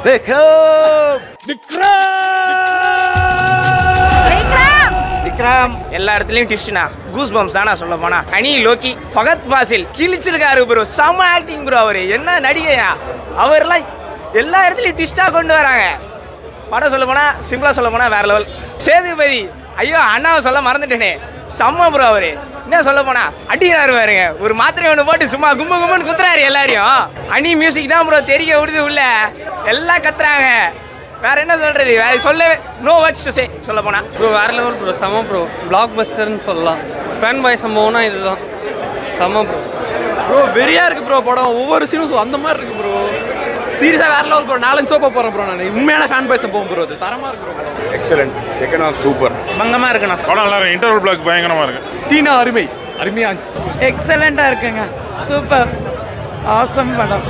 விக்ரம் எல்லா இடத்துலயும் ட்விஸ்ட்னா goose bumps தானா சொல்ல போனா அனி லோக்கி ஃபகத் ஃபாசில் கிழிச்சிருக்காரு ப்ரோ செம ஆக்டிங் ப்ரோ அவரு என்ன நடிகையா அவர்லாம் எல்லா இடத்துலயும் ட்விஸ்டா கொண்டு வராங்க படம் சொல்ல போனா சிம்பிளா சொல்ல போனா வேற லெவல் சேதுபதி ஐயோ அண்ணாவை சொல்ல மறந்துட்டேனே செம்ம ப்ரோ அவரு என்ன சொல்ல போனா அடிக்கிறாரு பாருங்க ஒரு மாத்திரை ஒன்று போட்டு சும்மா கும்பு கும்புன்னு குத்துறாரு எல்லாரையும் அனி மியூசிக் தான் ப்ரோ தெரிய விடுது உள்ள எல்லாம் கத்துறாங்க வேற என்ன சொல்றது வேற சொல்ல நோ வேர்ட்ஸ் டு சே சொல்ல போனா ப்ரோ வேற லெவல் ப்ரோ செம ப்ரோ பிளாக் பஸ்டர்னு சொல்லலாம் ஃபேன் பாய் சம்பவம்னா இதுதான் செம ப்ரோ ப்ரோ வெறியா இருக்கு ப்ரோ படம் ஒவ்வொரு சீனும் அந்த மாதிரி இருக்கு ப்ரோ சீரியஸா வேற லெவல் ப்ரோ நாலஞ்சு சோப்பா போறேன் ப்ரோ நான் உண்மையான ஃபேன் பாய்ஸ் போகும் ப்ரோ அது தரமா இருக்கு ப்ரோ படம் எக்ஸலண்ட் செகண்ட் ஆஃப் சூப்பர் பங்கமா இருக்கணும் படம் நல்லா இருக்கு இன்டர்வல் பிளாக் பயங்கரமா இருக்கு டீனா அருமை அருமையா இருந்துச்சு எக்ஸலண்ட்டாக இருக்குங்க சூப்பர் ஆசம் படம்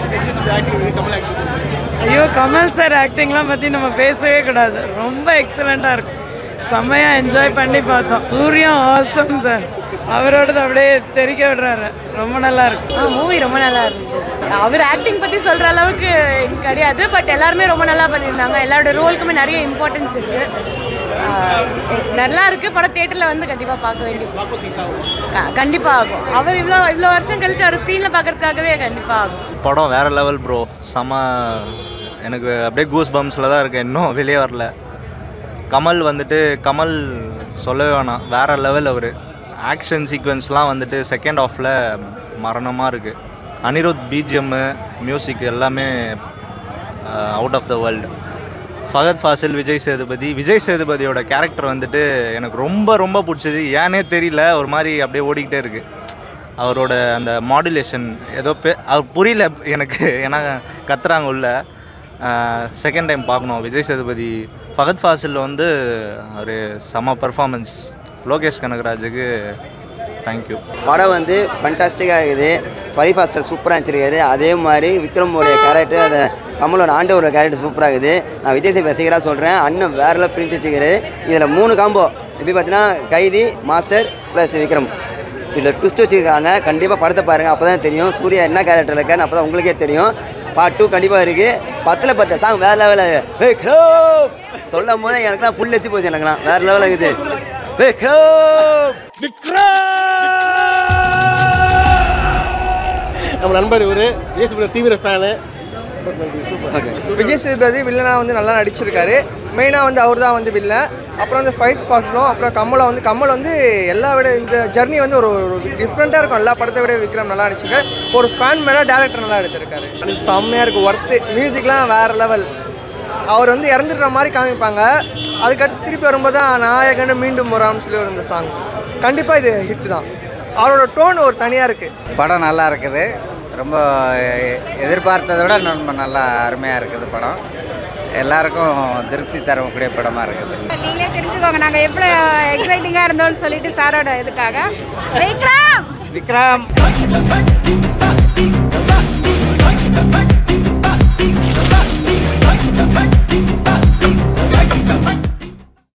ஐயோ கமல் சார் ஆக்டிங்லாம் பற்றி நம்ம பேசவே கூடாது ரொம்ப எக்ஸலண்ட்டாக இருக்கும் செம்மையாக என்ஜாய் பண்ணி பார்த்தோம் சூர்யா ஆசம் சார் அவரோடது அப்படியே தெரிக்க விடுறாரு ரொம்ப நல்லா இருக்கு ஆ மூவி ரொம்ப நல்லா இருந்தது அவர் ஆக்டிங் பற்றி சொல்கிற அளவுக்கு கிடையாது பட் எல்லாருமே ரொம்ப நல்லா பண்ணியிருந்தாங்க எல்லாரோட ரோலுக்குமே நிறைய இம்பார்ட்டன்ஸ் இருக்குது நல்லா இருக்கு படம் தேட்டரில் வந்து கண்டிப்பாக பார்க்க வேண்டிய கண்டிப்பாக ஆகும் அவர் இவ்வளோ இவ்வளோ வருஷம் கழிச்சு அவர் ஸ்க்ரீனில் பார்க்கறதுக்காகவே கண்டிப்பாக ஆகும் படம் வேற லெவல் ப்ரோ செம எனக்கு அப்படியே கூஸ் பம்ஸில் தான் இருக்கேன் இன்னும் வெளியே வரல கமல் வந்துட்டு கமல் சொல்லவே வேணாம் வேற லெவல் அவர் ஆக்ஷன் சீக்வன்ஸ்லாம் வந்துட்டு செகண்ட் ஆஃபில் மரணமாக இருக்குது அனிருத் பிஜிஎம்மு மியூசிக் எல்லாமே out of the world Fahadh Faasil Vijay Sethupathi Vijay சேதுபதியோட கேரக்டர் வந்துட்டு எனக்கு ரொம்ப ரொம்ப பிடிச்சது ஏனே தெரியல ஒரு மாதிரி அப்படியே ஓடிக்கிட்டே இருக்குது அவரோட அந்த மாடுலேஷன் ஏதோ பே அவர் புரியல எனக்கு ஏன்னா கத்துறாங்க உள்ள செகண்ட் டைம் பார்க்கணும் விஜய் சேதுபதி ஃபகத் ஃபாசில் வந்து ஒரு செம பர்ஃபார்மன்ஸ் லோகேஷ் கனகராஜுக்கு தேங்க்யூ படம் வந்து ஃபண்டாஸ்டிக்காக இருக்குது ஃபரி ஃபாஸ்டர் சூப்பராக நடிச்சிருக்காரு அதே மாதிரி விக்ரமோடைய கேரக்டர் அந்த கமலோட ஆண்டவரோட கேரக்டர் சூப்பராக இருக்குது நான் விஜய் சேதுபதி ரசிகராக சொல்கிறேன் அண்ணன் வேற பிரிஞ்சு வச்சுக்கிறாரு இதில் மூணு காம்போ எப்படி பார்த்தீங்கன்னா கைதி மாஸ்டர் ப்ளஸ் விக்ரம் இதில் ட்விஸ்ட் வச்சுருக்காங்க கண்டிப்பாக படத்தை பாருங்கள் அப்போ தான் தெரியும் சூர்யா என்ன கேரக்டர் இருக்கான்னு அப்போ தான் உங்களுக்கே தெரியும் பார்ட் டூ கண்டிப்பாக இருக்குது பத்தில் பத்து சாங் வேறு லெவலில் சொல்லும் போது எனக்குலாம் புல் வச்சு போச்சு எனக்குலாம் வேறு லெவலில் இருக்குது நம்ம நண்பர் இவரு ஏசுபுர தீவிர ஃபேனு விஜய் சேதுபதி வில்லனாக வந்து நல்லா நடிச்சிருக்காரு மெயினாக வந்து அவர் தான் வந்து வில்லன் அப்புறம் வந்து ஃபைட் ஃபாஸ்டும் அப்புறம் கமலை வந்து கமல் வந்து எல்லா விட இந்த ஜர்னி வந்து ஒரு ஒரு டிஃப்ரெண்ட்டாக இருக்கும் எல்லா படத்தை விட விக்ரம் நல்லா நடிச்சிருக்காரு ஒரு ஃபேன் மேலே டேரக்டர் நல்லா எடுத்திருக்காரு அது செம்மையாக இருக்குது ஒர்த்து மியூசிக்லாம் வேறு லெவல் அவர் வந்து இறந்துடுற மாதிரி காமிப்பாங்க அதுக்கடுத்து திருப்பி வரும்போது தான் நாயகன் மீண்டும் வரான்னு சொல்லி ஒரு இந்த சாங் கண்டிப்பாக இது ஹிட் தான் அவரோட டோன் ஒரு தனியாக இருக்குது படம் நல்லா இருக்குது ரொம்ப எதிர்பார்த்ததை விட ரொம்ப நல்லா அருமையாக இருக்குது படம் எல்லாருக்கும் திருப்தி தரக்கூடிய படமாக இருக்குது நீங்களே தெரிஞ்சுக்கோங்க நாங்கள் எவ்வளோ எக்ஸைட்டிங்காக இருந்தோம்னு சொல்லிட்டு சாரோட இதுக்காக விக்ரம் விக்ரம்